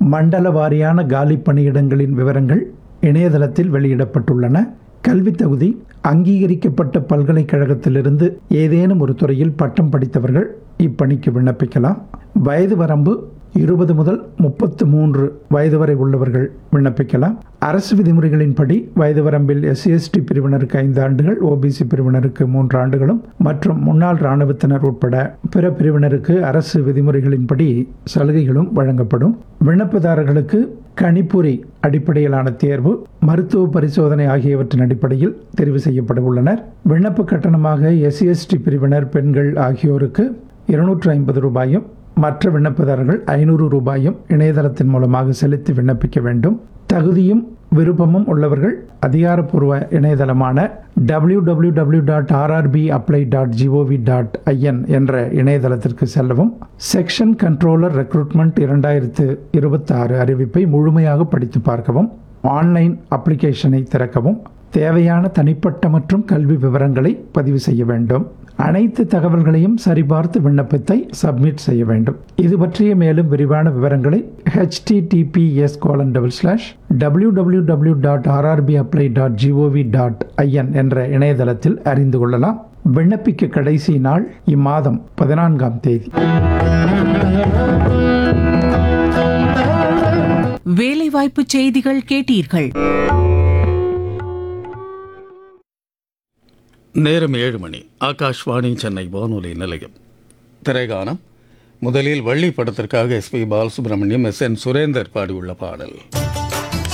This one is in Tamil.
மண்டல வாரியான காலி பணியிடங்களின் விவரங்கள் இணையதளத்தில் வெளியிடப்பட்டுள்ளன கல்வித் தகுதி அங்கீகரிக்கப்பட்ட பல்கலைக்கழகத்திலிருந்து ஏதேனும் ஒரு துறையில் பட்டம் படித்தவர்கள் இப்பணிக்கு விண்ணப்பிக்கலாம் வயது வரம்பு இருபது முதல் முப்பத்து மூன்று வயது வரை உள்ளவர்கள் விண்ணப்பிக்கலாம் அரசு விதிமுறைகளின்படி வயது வரம்பில் எஸ்சி எஸ்டி பிரிவினருக்கு ஐந்து ஆண்டுகள் ஓபிசி பிரிவினருக்கு மூன்று ஆண்டுகளும் மற்றும் முன்னாள் இராணுவத்தினர் உட்பட பிற பிரிவினருக்கு அரசு விதிமுறைகளின்படி சலுகைகளும் வழங்கப்படும் விண்ணப்பதாரர்களுக்கு கணிப்பொறி அடிப்படையிலான தேர்வு மருத்துவ பரிசோதனை ஆகியவற்றின் அடிப்படையில் தெரிவு செய்யப்பட உள்ளனர் விண்ணப்ப கட்டணமாக எஸ்சி எஸ்டி பிரிவினர் பெண்கள் ஆகியோருக்கு இருநூற்று ஐம்பது ரூபாயும் மற்ற விண்ணப்பதாரர்கள் ஐநூறு ரூபாயும் இணையதளத்தின் மூலமாக செலுத்தி விண்ணப்பிக்க வேண்டும் தகுதியும் விருப்பமும் உள்ளவர்கள் அதிகாரப்பூர்வ இணையதளமான W W W dot RRB apply dot GOV dot IN என்ற இணையதளத்திற்கு செல்லவும் செக்ஷன் கண்ட்ரோலர் ரெக்ரூட்மெண்ட் இரண்டாயிரத்து இருபத்தாறு அறிவிப்பை முழுமையாக படித்து பார்க்கவும் ஆன்லைன் அப்ளிகேஷனை திறக்கவும் தேவையான தனிப்பட்ட மற்றும் கல்வி விவரங்களை பதிவு செய்ய வேண்டும் அனைத்து தகவல்களையும் சரிபார்த்து விண்ணப்பத்தை சப்மிட் செய்ய வேண்டும் இது பற்றிய மேலும் விரிவான விவரங்களை HTTPS colon double slash W W W dot RRB apply dot GOV dot IN என்ற இணையதளத்தில் அறிந்து கொள்ளலாம் விண்ணப்பிக்க கடைசி நாள் இம்மாதம் பதினான்காம் தேதி வேலைவாய்ப்பு செய்திகள் கேட்டீர்கள் நேரம் ஏழு மணி ஆகாஷ்வாணி சென்னை வானொலி நிலையம் திரைகானம் முதலில் வள்ளி படத்திற்காக SP Balasubrahmanyam S N Surender பாடியுள்ள பாடல்